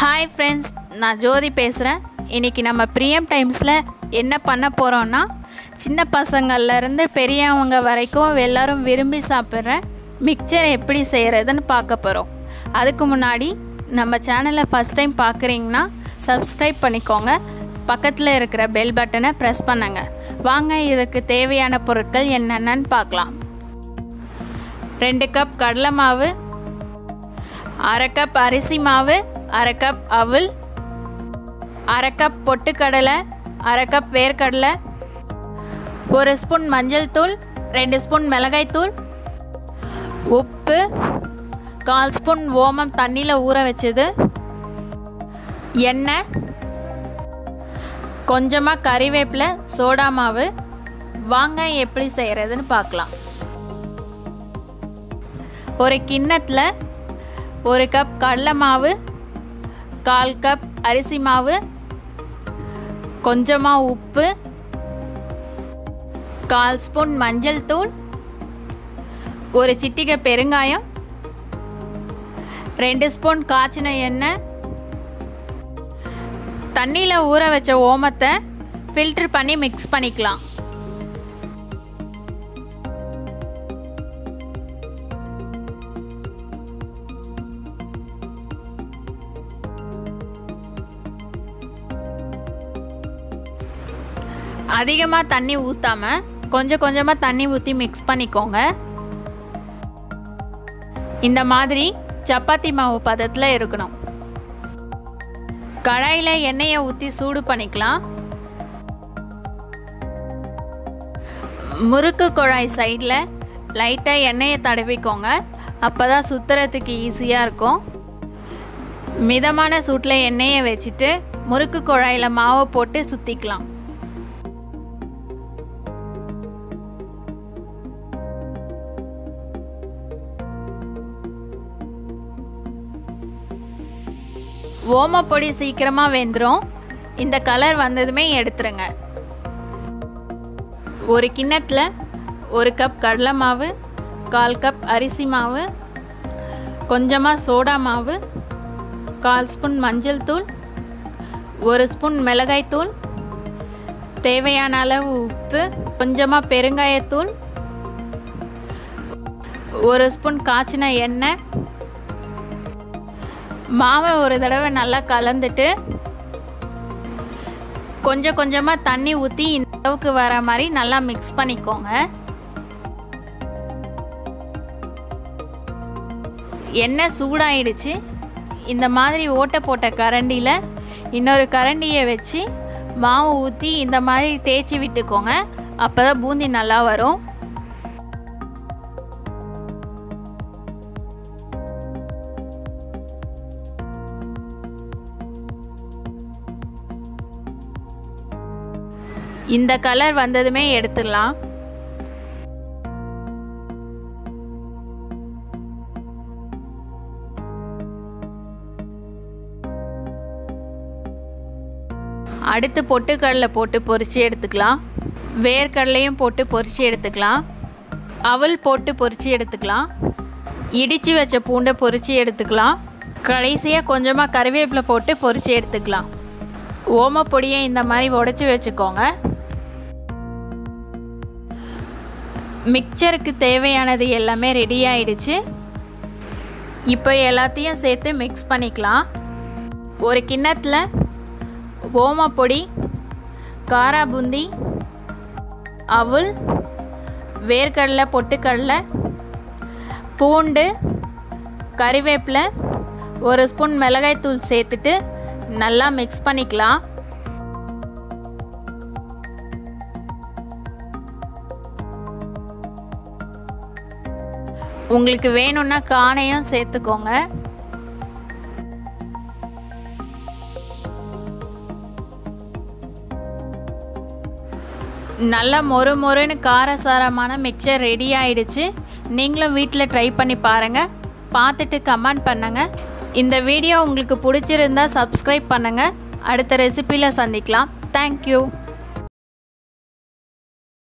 hi friends நான் ஜோதி பேசுகிறேன் இன்றைக்கி நம்ம பிரியம் டைம்ஸில் என்ன பண்ண போகிறோன்னா சின்ன பசங்கள்லேருந்து பெரியவங்க வரைக்கும் எல்லாரும் விரும்பி சாப்பிட்ற மிக்சர் எப்படி செய்கிறதுன்னு பார்க்க போகிறோம் அதுக்கு முன்னாடி நம்ம சேனலை ஃபஸ்ட் டைம் பார்க்குறீங்கன்னா சப்ஸ்கிரைப் பண்ணிக்கோங்க பக்கத்தில் இருக்கிற பெல் பட்டனை ப்ரெஸ் பண்ணுங்க வாங்க இதுக்கு தேவையான பொருட்கள் என்னென்னு பார்க்கலாம் ரெண்டு கப் கடலை மாவு அரை கப் அரிசி மாவு அரை கப் அவல் அரை கப் பொட்டுக்கடலை அரை கப் வேர்க்கடலை ஒரு ஸ்பூன் மஞ்சள் தூள் ரெண்டு ஸ்பூன் மிளகாய் தூள் உப்பு கால் ஸ்பூன் ஓமம் தண்ணியில் ஊற வச்சது எண்ணெய் கொஞ்சமாக கறிவேப்பிலை சோடா மாவு வாங்க எப்படி செய்கிறதுன்னு பார்க்கலாம் ஒரு கிண்ணத்தில் ஒரு கப் கடலை மாவு கால் கப் அரிசி மாவு கொஞ்சமாக உப்பு கால் ஸ்பூன் மஞ்சள் தூள் ஒரு சிட்டிகை பெருங்காயம் ரெண்டு ஸ்பூன் காய்ச்சின எண்ணெய் தண்ணியில் ஊற வச்ச ஓமத்தை ஃபில்ட்ரு பண்ணி மிக்ஸ் பண்ணிக்கலாம் அதிகமாக தண்ணி ஊற்றாமல் கொஞ்சம் கொஞ்சமாக தண்ணி ஊற்றி மிக்ஸ் பண்ணிக்கோங்க இந்த மாதிரி சப்பாத்தி மாவு பதத்தில் இருக்கணும் கடாயில் எண்ணெயை ஊற்றி சூடு பண்ணிக்கலாம் முறுக்கு குழாய் சைடில் லைட்டாக எண்ணெயை தடவிக்கோங்க அப்போ தான் சுற்றுறதுக்கு ஈஸியாக இருக்கும் மிதமான சூட்டில் எண்ணெயை வச்சுட்டு முறுக்கு குழாயில் மாவை போட்டு சுற்றிக்கலாம் ஓமப்பொடி சீக்கிரமாக வெந்துடும் இந்த கலர் வந்ததுமே எடுத்துருங்க ஒரு கிண்ணத்தில் ஒரு கப் கடலை மாவு கால் கப் அரிசி மாவு கொஞ்சமாக சோடா மாவு கால் ஸ்பூன் மஞ்சள் தூள் ஒரு ஸ்பூன் மிளகாய் தூள் தேவையான அளவு உப்பு கொஞ்சமாக பெருங்காயத்தூள் ஒரு ஸ்பூன் காய்ச்சின எண்ணெய் மாவை ஒரு தடவை நல்லா கலந்துட்டு கொஞ்சம் கொஞ்சமாக தண்ணி ஊற்றி இந்த அளவுக்கு வர மாதிரி நல்லா மிக்ஸ் பண்ணிக்கோங்க எண்ணெய் சூடாயிடுச்சு இந்த மாதிரி ஓட்டை போட்ட கரண்டியில் இன்னொரு கரண்டியை வச்சு மாவு ஊற்றி இந்த மாதிரி தேய்ச்சி விட்டுக்கோங்க அப்போ தான் பூந்தி நல்லா வரும் இந்த கலர் வந்ததுமே எடுத்துடலாம் அடுத்து பொட்டுக்கடலை போட்டு பொரிச்சு எடுத்துக்கலாம் வேர்க்கடலையும் போட்டு பொரிச்சு எடுத்துக்கலாம் அவல் போட்டு பொரிச்சு எடுத்துக்கலாம் இடித்து வச்ச பூண்டை பொரிச்சு எடுத்துக்கலாம் கடைசியாக கொஞ்சமாக கறிவேப்பிலை போட்டு பொரிச்சு எடுத்துக்கலாம் ஓமப்பொடியை இந்த மாதிரி உடச்சி வச்சுக்கோங்க மிக்சருக்கு தேவையானது எல்லாமே ரெடி ஆயிடுச்சு இப்போ எல்லாத்தையும் சேர்த்து மிக்ஸ் பண்ணிக்கலாம் ஒரு கிண்ணத்தில் ஓமப்பொடி காரா பூந்தி அவுல் வேர்க்கடலை பொட்டுக்கடலை பூண்டு கறிவேப்பிலை ஒரு ஸ்பூன் மிளகாய்த்தூள் சேர்த்துட்டு நல்லா மிக்ஸ் பண்ணிக்கலாம் உங்களுக்கு வேணும்னா காணையும் சேர்த்துக்கோங்க நல்லா மொறு மொறுன்னு காரசாரமான மிக்சர் ரெடி ஆயிடுச்சு நீங்களும் வீட்டில் ட்ரை பண்ணி பாருங்கள் பார்த்துட்டு கமெண்ட் பண்ணுங்கள் இந்த வீடியோ உங்களுக்கு பிடிச்சிருந்தா சப்ஸ்கிரைப் பண்ணுங்கள் அடுத்த ரெசிப்பியில் சந்திக்கலாம் தேங்க்யூ